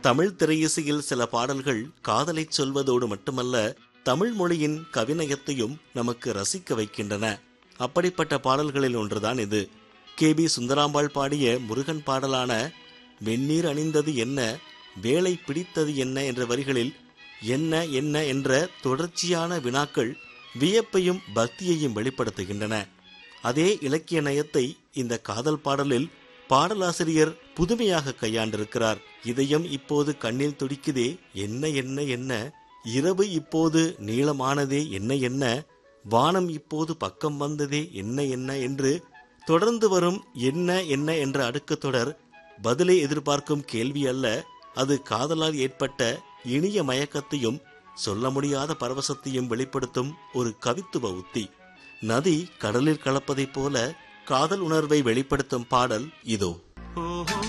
தமிழ் திரையிசையில் சில பாடல்கள் காதலைச் சொல்வதோடு மட்டுமல்ல தமிழ் மொழியின் கவிநயத்தையும் நமக்கு ரசிக்க வைக்கின்றன அப்படிப்பட்ட பாடல்களில் ஒன்றுதான் இது கே பி சுந்தராம்பாள் பாடிய முருகன் பாடலான வெந்நீர் அணிந்தது என்ன வேலை பிடித்தது என்ன என்ற வரிகளில் என்ன என்ன என்ற தொடர்ச்சியான வினாக்கள் வியப்பையும் பக்தியையும் வெளிப்படுத்துகின்றன அதே இலக்கிய நயத்தை இந்த காதல் பாடலில் பாடலாசிரியர் புதுமையாக கையாண்டிருக்கிறார் இதயம் இப்போது கண்ணில் துடிக்குதே என்ன என்ன என்ன இரவு இப்போது நீளமானதே என்ன என்ன வானம் இப்போது பக்கம் வந்ததே என்ன என்ன என்று தொடர்ந்து வரும் என்ன என்ன என்ற அடுக்கு தொடர் பதிலை எதிர்பார்க்கும் கேள்வி அல்ல அது காதலால் ஏற்பட்ட இனிய மயக்கத்தையும் சொல்ல முடியாத பரவசத்தையும் வெளிப்படுத்தும் ஒரு கவித்துவ உத்தி நதி கடலில் கலப்பதைப் போல காதல் உணர்வை வெளிப்படுத்தும் பாடல் இதோ